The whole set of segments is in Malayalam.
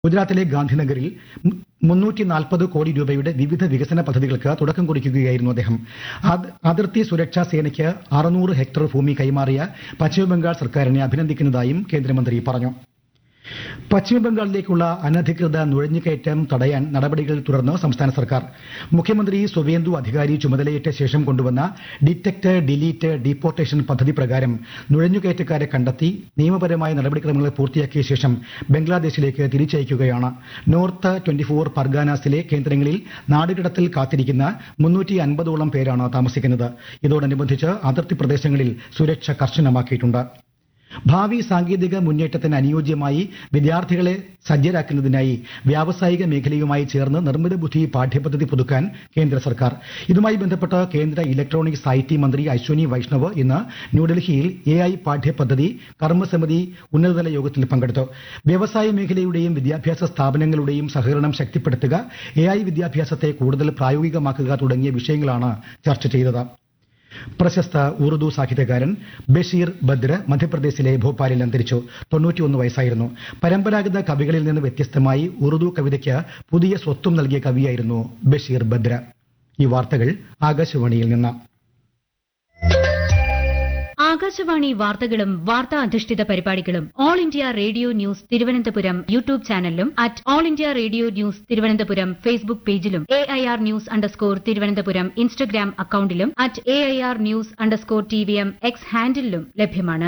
ഗുജറാത്തിലെ ഗാന്ധിനഗറിൽ മുന്നൂറ്റി നാൽപ്പത് കോടി രൂപയുടെ വിവിധ വികസന പദ്ധതികൾക്ക് തുടക്കം കുറിക്കുകയായിരുന്നു അദ്ദേഹം അത്- അതിർത്തി സുരക്ഷാ സേനയ്ക്ക് അറുന്നൂറ് ഹെക്ടർ ഭൂമി കൈമാറിയ പശ്ചിമബംഗാൾ സർക്കാരിനെ അഭിനന്ദിക്കുന്നതായും കേന്ദ്രമന്ത്രി പറഞ്ഞു പശ്ചിമബംഗാളിലേക്കുള്ള അനധികൃത നുഴഞ്ഞുകയറ്റം തടയാൻ നടപടികൾ തുടർന്ന് സംസ്ഥാന സർക്കാർ മുഖ്യമന്ത്രി സുവേന്ദു അധികാരി ചുമതലയേറ്റ ശേഷം കൊണ്ടുവന്ന ഡിറ്റക്ട് ഡിലീറ്റ് ഡീപ്പോർട്ടേഷൻ പദ്ധതി പ്രകാരം നുഴഞ്ഞുകയറ്റക്കാരെ കണ്ടെത്തി നിയമപരമായ നടപടിക്രമങ്ങൾ പൂർത്തിയാക്കിയ ശേഷം ബംഗ്ലാദേശിലേക്ക് തിരിച്ചയക്കുകയാണ് നോർത്ത് ട്വന്റി ഫോർ പർഗാനാസിലെ കേന്ദ്രങ്ങളിൽ നാടുകടത്തിൽ കാത്തിരിക്കുന്ന മുന്നൂറ്റി അൻപതോളം പേരാണ് താമസിക്കുന്നത് ഇതോടനുബന്ധിച്ച് അതിർത്തി പ്രദേശങ്ങളിൽ സുരക്ഷ കർശനമാക്കിയിട്ടുണ്ട് ഭാവി സാങ്കേതിക മുന്നേറ്റത്തിന് അനുയോജ്യമായി വിദ്യാർത്ഥികളെ സജ്ജരാക്കുന്നതിനായി വ്യാവസായിക മേഖലയുമായി ചേർന്ന് നിർമ്മിത ബുദ്ധി പാഠ്യപദ്ധതി പുതുക്കാൻ കേന്ദ്ര സർക്കാർ ഇതുമായി ബന്ധപ്പെട്ട് കേന്ദ്ര ഇലക്ട്രോണിക്സ് ഐ ടി മന്ത്രി അശ്വനി വൈഷ്ണവ് ഇന്ന് ന്യൂഡൽഹിയിൽ എ ഐ പാഠ്യപദ്ധതി കർമ്മസമിതി ഉന്നതതല യോഗത്തിൽ പങ്കെടുത്തു വ്യവസായ മേഖലയുടെയും വിദ്യാഭ്യാസ സ്ഥാപനങ്ങളുടെയും സഹകരണം ശക്തിപ്പെടുത്തുക എ ഐ വിദ്യാഭ്യാസത്തെ കൂടുതൽ പ്രായോഗികമാക്കുക തുടങ്ങിയ വിഷയങ്ങളാണ് ചർച്ച ചെയ്തത് പ്രശസ്ത ഉറുദു സാഹിത്യകാരൻ ബഷീർ ബദ്ര മധ്യപ്രദേശിലെ ഭോപ്പാലിൽ അന്തരിച്ചു തൊണ്ണൂറ്റിയൊന്ന് വയസ്സായിരുന്നു പരമ്പരാഗത കവികളിൽ നിന്ന് വ്യത്യസ്തമായി ഉറുദു കവിതയ്ക്ക് പുതിയ സ്വത്വം നൽകിയ കവിയായിരുന്നു ബഷീർ ബദ്ര ഈ വാർത്തകൾ ആകാശവാണിയിൽ നിന്ന് ആകാശവാണി വാർത്തകളും വാർത്താ അധിഷ്ഠിത പരിപാടികളും all India radio news Thiruvananthapuram YouTube ചാനലിലും at all India radio news Thiruvananthapuram Facebook പേജിലും A I R news underscore Thiruvananthapuram Instagram അക്കൌണ്ടിലും at A I R news underscore T V M X ഹാൻഡിലും ലഭ്യമാണ്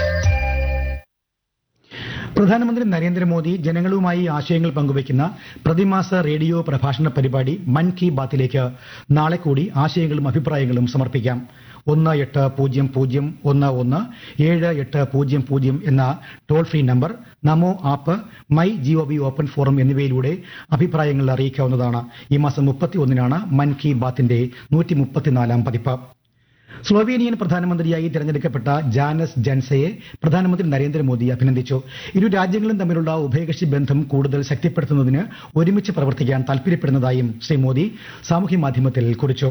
പ്രധാനമന്ത്രി നരേന്ദ്രമോദി ജനങ്ങളുമായി ആശയങ്ങൾ പങ്കുവയ്ക്കുന്ന പ്രതിമാസ റേഡിയോ പ്രഭാഷണ പരിപാടി മൻ കി ബാത്തിലേക്ക് നാളെ കൂടി ആശയങ്ങളും അഭിപ്രായങ്ങളും സമർപ്പിക്കാം ഒന്ന് എട്ട് പൂജ്യം പൂജ്യം ഒന്ന് ഒന്ന് ഏഴ് എട്ട് പൂജ്യം പൂജ്യം എന്ന toll free number Namo app my GOV open forum എന്നിവയിലൂടെ അഭിപ്രായങ്ങൾ അറിയിക്കാവുന്നതാണ് ഈ മാസം മുപ്പത്തിയൊന്നിനാണ് മൻ കി ബാത്തിന്റെ നൂറ്റി മുപ്പത്തിനാലാം പതിപ്പ് സ്ലോവേനിയൻ പ്രധാനമന്ത്രിയായി തിരഞ്ഞെടുക്കപ്പെട്ട ജാനസ് ജൻസയെ പ്രധാനമന്ത്രി നരേന്ദ്രമോദി അഭിനന്ദിച്ചു ഇരു രാജ്യങ്ങളും തമ്മിലുള്ള ഉഭയകക്ഷി ബന്ധം കൂടുതൽ ശക്തിപ്പെടുത്തുന്നതിന് ഒരുമിച്ച് പ്രവർത്തിക്കാൻ താൽപര്യപ്പെടുന്നതായും ശ്രീ മോദി സാമൂഹ്യ മാധ്യമത്തിൽ കുറിച്ചു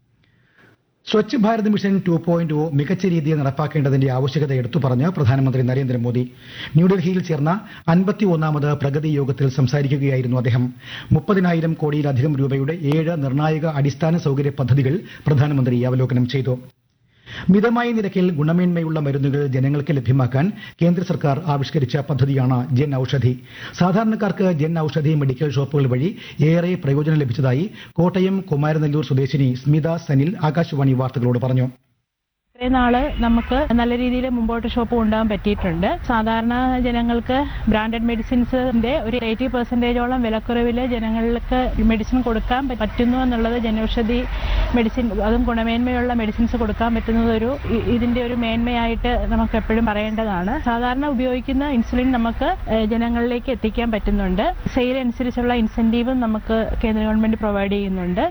Swachh Bharat mission two point O മികച്ച രീതിയിൽ നടപ്പാക്കേണ്ടതിന്റെ ആവശ്യകത എടുത്തു പറഞ്ഞ് പ്രധാനമന്ത്രി നരേന്ദ്രമോദി ന്യൂഡൽഹിയിൽ ചേർന്ന അൻപത്തി ഒന്നാമത് പ്രഗതി യോഗത്തിൽ സംസാരിക്കുകയായിരുന്നു അദ്ദേഹം മുപ്പതിനായിരം കോടിയിലധികം രൂപയുടെ ഏഴ് നിർണായക അടിസ്ഥാന സൌകര്യ പദ്ധതികൾ പ്രധാനമന്ത്രി അവലോകനം ചെയ്തു മിതമായ നിരക്കിൽ ഗുണമേന്മയുള്ള മരുന്നുകൾ ജനങ്ങൾക്ക് ലഭ്യമാക്കാൻ കേന്ദ്ര സർക്കാർ ആവിഷ്കരിച്ച പദ്ധതിയാണ് ജൻ ഔഷധി സാധാരണക്കാർക്ക് ജൻ ഔഷധി മെഡിക്കൽ ഷോപ്പുകൾ വഴി ഏറെ പ്രയോജനം ലഭിച്ചതായി കോട്ടയം കുമാരനെല്ലൂർ സ്വദേശിനി സ്മിത സനിൽ ആകാശവാണി വാർത്തകളോട് പറഞ്ഞു ഇത്രയും നാള് നമുക്ക് നല്ല രീതിയിൽ മുമ്പോട്ട് ഷോപ്പ് കൊണ്ടുപോകാൻ പറ്റിയിട്ടുണ്ട് സാധാരണ ജനങ്ങൾക്ക് ബ്രാൻഡഡ് മെഡിസിൻസിന്റെ ഒരു എയ്റ്റി പെർസെന്റേജോളം വിലക്കുറവിൽ ജനങ്ങൾക്ക് മെഡിസിൻ കൊടുക്കാൻ പറ്റുന്നു എന്നുള്ളത് ജനൌഷധി മെഡിസിൻ അതും ഗുണമേന്മയുള്ള മെഡിസിൻസ് കൊടുക്കാൻ പറ്റുന്നത് ഒരു ഇ- ഇതിന്റെ ഒരു മേന്മയായിട്ട് നമുക്ക് എപ്പോഴും പറയേണ്ടതാണ് സാധാരണ ഉപയോഗിക്കുന്ന ഇൻസുലിൻ നമുക്ക് ഏഹ്, ജനങ്ങളിലേക്ക് എത്തിക്കാൻ പറ്റുന്നുണ്ട് സെയിൽ അനുസരിച്ചുള്ള ഇൻസെന്റീവും നമുക്ക് കേന്ദ്ര ഗവൺമെന്റ് പ്രൊവൈഡ് ചെയ്യുന്നുണ്ട്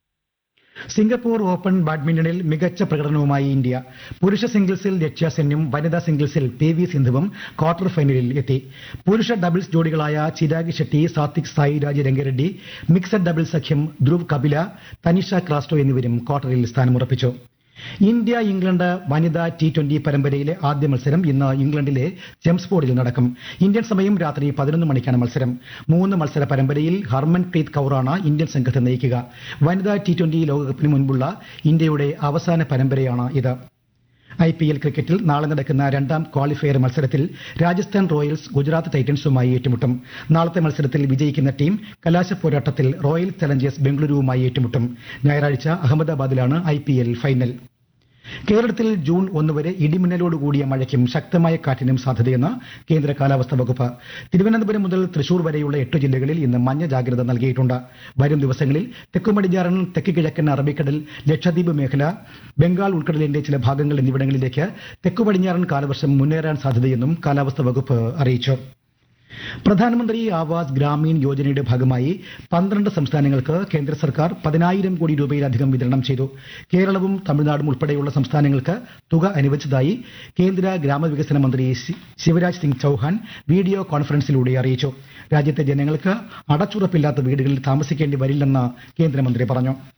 സിംഗപ്പൂർ ഓപ്പൺ ബാഡ്മിന്റണിൽ മികച്ച പ്രകടനവുമായി ഇന്ത്യ പുരുഷ സിംഗിൾസിൽ ലക്ഷ്യ സെന്നും വനിതാ സിംഗിൾസിൽ പി വി സിന്ധുവും ക്വാർട്ടർ ഫൈനലിൽ എത്തി പുരുഷ ഡബിൾസ് ജോഡികളായ ചിരാഗ് ഷെട്ടി സാത്വിക് സായിരാജ് രംഗരെഡ്ഡി മിക്സഡ് ഡബിൾസ് സഖ്യം ധ്രുവ് കപില തനിഷ ക്രാസ്റ്റോ എന്നിവരും ക്വാർട്ടറിൽ സ്ഥാനമുറപ്പിച്ചു ഇന്ത്യ ഇംഗ്ലണ്ട് വനിതാ ടി ട്വന്റി പരമ്പരയിലെ ആദ്യ മത്സരം ഇന്ന് ഇംഗ്ലണ്ടിലെ ചെംസ്ഫോർഡിൽ നടക്കും ഇന്ത്യൻ സമയം രാത്രി പതിനൊന്ന് മണിക്കാണ് മത്സരം മൂന്ന് മത്സര പരമ്പരയിൽ ഹർമൻപ്രീത് കൌറാണ് ഇന്ത്യൻ സംഘത്തെ നയിക്കുക വനിതാ ടി ട്വന്റി ലോകകപ്പിന് മുൻപുള്ള ഇന്ത്യയുടെ അവസാന പരമ്പരയാണ് ഇത് ഐ പി എൽ ക്രിക്കറ്റിൽ നാളെ നടക്കുന്ന രണ്ടാം ക്വാളിഫയർ മത്സരത്തിൽ രാജസ്ഥാൻ റോയൽസ് ഗുജറാത്ത് ടൈറ്റൻസുമായി ഏറ്റുമുട്ടും നാളത്തെ മത്സരത്തിൽ വിജയിക്കുന്ന ടീം കലാശ പോരാട്ടത്തിൽ റോയൽ ചലഞ്ചേഴ്സ് ബംഗളൂരുവുമായി ഏറ്റുമുട്ടും ഞായറാഴ്ച അഹമ്മദാബാദിലാണ് ഐ ഫൈനൽ കേരളത്തിൽ ജൂൺ ഒന്ന് വരെ ഇടിമിന്നലോടുകൂടിയ മഴയ്ക്കും ശക്തമായ കാറ്റിനും സാധ്യതയെന്ന് കേന്ദ്ര കാലാവസ്ഥാ വകുപ്പ് തിരുവനന്തപുരം മുതൽ തൃശൂർ വരെയുള്ള എട്ട് ജില്ലകളിൽ ഇന്ന് മഞ്ഞ ജാഗ്രത നൽകിയിട്ടുണ്ട് വരും ദിവസങ്ങളിൽ തെക്കുപടിഞ്ഞാറൻ തെക്ക് കിഴക്കൻ അറബിക്കടൽ ലക്ഷദ്വീപ് മേഖല ബംഗാൾ ഉൾക്കടലിന്റെ ചില ഭാഗങ്ങൾ എന്നിവിടങ്ങളിലേക്ക് തെക്കുപടിഞ്ഞാറൻ കാലവർഷം മുന്നേറാൻ സാധ്യതയെന്നും കാലാവസ്ഥാ വകുപ്പ് അറിയിച്ചു പ്രധാനമന്ത്രി ആവാസ് ഗ്രാമീൺ യോജനയുടെ ഭാഗമായി പന്ത്രണ്ട് സംസ്ഥാനങ്ങൾക്ക് കേന്ദ്ര സർക്കാർ പതിനായിരം കോടി രൂപയിലധികം വിതരണം ചെയ്തു കേരളവും തമിഴ്നാടും ഉൾപ്പെടെയുള്ള സംസ്ഥാനങ്ങൾക്ക് തുക അനുവദിച്ചതായി കേന്ദ്ര ഗ്രാമവികസന മന്ത്രി ശി- ശിവരാജ് സിംഗ് ചൌഹാൻ വീഡിയോ കോൺഫറൻസിലൂടെ അറിയിച്ചു രാജ്യത്തെ ജനങ്ങൾക്ക് അടച്ചുറപ്പില്ലാത്ത വീടുകളിൽ താമസിക്കേണ്ടി വരില്ലെന്ന് കേന്ദ്രമന്ത്രി പറഞ്ഞു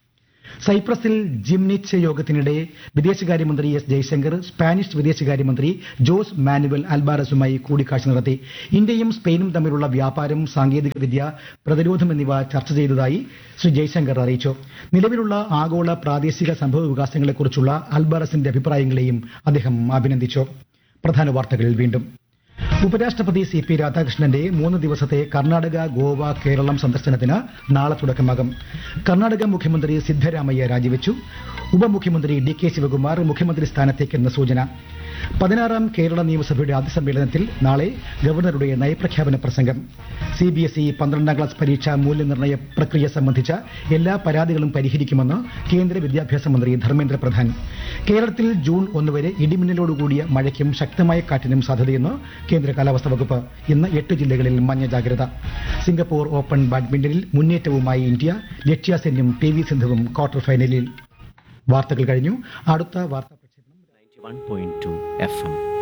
സൈപ്രസിൽ ജിംനിച്ച് യോഗത്തിനിടെ വിദേശകാര്യമന്ത്രി എസ് ജയശങ്കർ സ്പാനിഷ് വിദേശകാര്യമന്ത്രി ജോസ് മാനുവൽ അൽബാരസുമായി കൂടിക്കാഴ്ച നടത്തി ഇന്ത്യയും സ്പെയിനും തമ്മിലുള്ള വ്യാപാരം സാങ്കേതികവിദ്യ പ്രതിരോധം എന്നിവ ചർച്ച ചെയ്തതായി ശ്രീ ജയശങ്കർ അറിയിച്ചു നിലവിലുള്ള ആഗോള പ്രാദേശിക സംഭവ വികാസങ്ങളെക്കുറിച്ചുള്ള അൽബാറസിന്റെ അഭിപ്രായങ്ങളെയും അദ്ദേഹം അഭിനന്ദിച്ചു പ്രധാന വാർത്തകൾ വീണ്ടും ഉപരാഷ്ട്രപതി സി പി രാധാകൃഷ്ണന്റെ മൂന്ന് ദിവസത്തെ കർണാടക ഗോവ കേരളം സന്ദർശനത്തിന് നാളെ തുടക്കമാകും കർണാടക മുഖ്യമന്ത്രി സിദ്ധരാമയ്യ രാജിവെച്ചു ഉപമുഖ്യമന്ത്രി ഡി കെ ശിവകുമാർ മുഖ്യമന്ത്രി സ്ഥാനത്തേക്കെന്ന സൂചന പതിനാറാം കേരള നിയമസഭയുടെ ആദ്യ സമ്മേളനത്തിൽ നാളെ ഗവർണറുടെ നയപ്രഖ്യാപന പ്രസംഗം സി ബി എസ് ഇ പന്ത്രണ്ടാം ക്ലാസ് പരീക്ഷാ മൂല്യനിർണ്ണയ പ്രക്രിയ സംബന്ധിച്ച എല്ലാ പരാതികളും പരിഹരിക്കുമെന്ന് കേന്ദ്ര വിദ്യാഭ്യാസ മന്ത്രി ധർമ്മേന്ദ്ര പ്രധാൻ കേരളത്തിൽ ജൂൺ ഒന്ന് വരെ ഇടിമിന്നലോടുകൂടിയ മഴയ്ക്കും ശക്തമായ കാറ്റിനും സാധ്യതയെന്ന് കേന്ദ്ര കാലാവസ്ഥാ വകുപ്പ് ഇന്ന് എട്ട് ജില്ലകളിൽ മഞ്ഞ ജാഗ്രത സിംഗപ്പൂർ ഓപ്പൺ ബാഡ്മിന്റണിൽ മുന്നേറ്റവുമായി ഇന്ത്യ ലക്ഷ്യാസെന്നും പി വി സിന്ധുവും ക്വാർട്ടർ ഫൈനലിൽ വാർത്തകൾ കഴിഞ്ഞു അടുത്ത വാർത്താ പ്രക്ഷേപണം 91.2 FM.